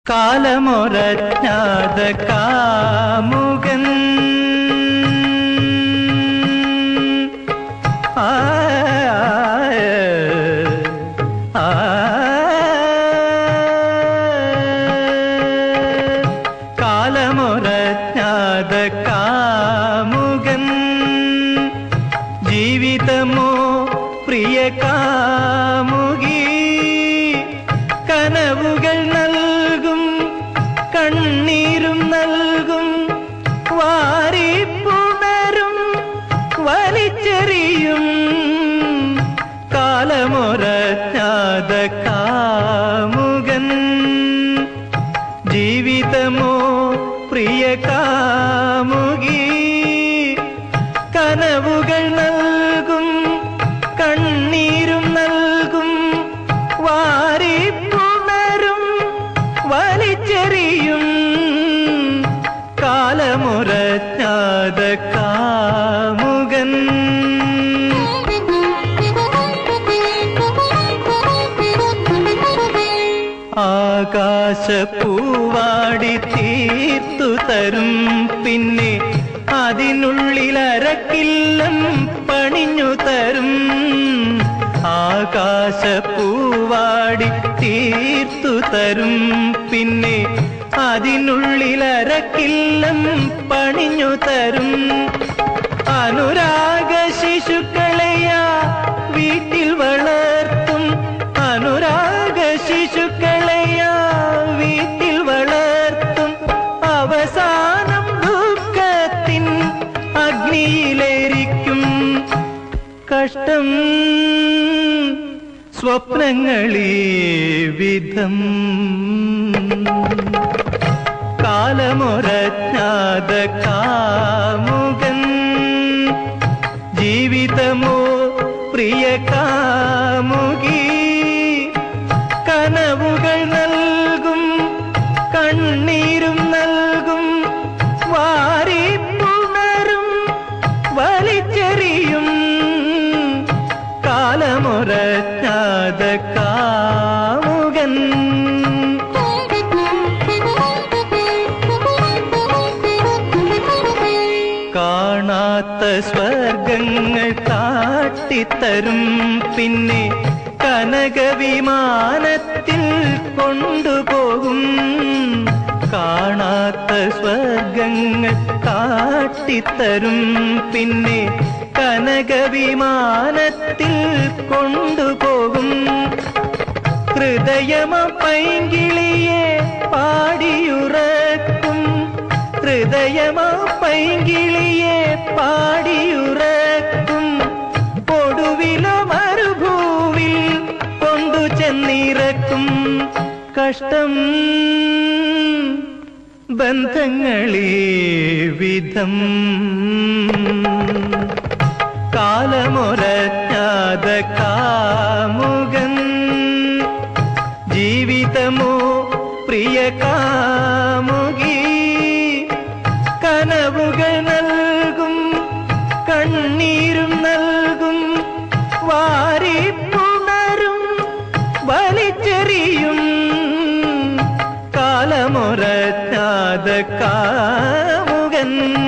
കാലമൊരജ്ഞാത കാമുകൻ ആ, ആ, കാലമൊരജ്ഞാത കാമുകൻ ജീവിതമോ പ്രിയ കാമുകി കനവുകൾ നൽകും കണ്ണീരും നൽകും വാരിപ്പുണരും വലിച്ചെറിയും കാലമൊരജ്ഞാത കാമുകൻ ജീവിതമോ പ്രിയ കാമുകി കനവുകൾ നൽകും കണ്ണീരും നൽകും വാരിപ്പുണരും വലിച്ചെറിയും കാലമുറഞ്ഞാത കാമുകൻ ആകാശപ്പൂവാടി തീർത്തു തരും പിന്നെ അതിനുള്ളിൽ അരക്കില്ലം പണിഞ്ഞു തരും ആകാശപ്പൂവാടി തീർത്തു തരും പിന്നെ അതിനുള്ളിൽ അരക്കില്ലം പണിഞ്ഞു തരും അനുരാഗ ശിശുക്കളെയാ വീട്ടിൽ വളർത്തും അനുരാഗ ശിശുക്കളെയാ വീട്ടിൽ വളർത്തും അവസാനം ദുഃഖത്തിൻ അഗ്നിയിലേരിക്കും കഷ്ടം സ്വപ്നങ്ങളീ വിധം കാലമൊരജ്ഞാത കാമുകൻ ജീവിതമോ പ്രിയ കാമുകി കനവുകൾ നൽകും കണ്ണീരും നൽകും വാരിപ്പുണരും വലിച്ചെറിയും കാലമൊരജ്ഞാത കാമുകൻ കാണാത്ത സ്വർഗങ്ങൾ കാട്ടിത്തരും പിന്നെ കനകവിമാനത്തിൽ കൊണ്ടുപോകും കാണാത്ത സ്വർഗങ്ങൾ കാട്ടിത്തരും പിന്നെ കനകവിമാനത്തിൽ കൊണ്ടുപോകും ഹൃദയമ പൈങ്കിളിയെ പാടിയുറക്കും ഹൃദയമ പൈങ്കിളിയെ പാടിയുറക്കും ഒടുവിലോ മരുഭൂവിൽ കൊണ്ടു ചെന്നിറക്കും കഷ്ടം ബന്ധങ്ങളീ വിധം കാലമൊരജ്ഞാത കാമുകൻ ജീവിതമോ പ്രിയ കാമുകി കനവുകൾ നൽകും കണ്ണീരും നൽകും വാരിപ്പുണരും വലിച്ചെറിയും കാലമൊരജ്ഞാത കാമുകൻ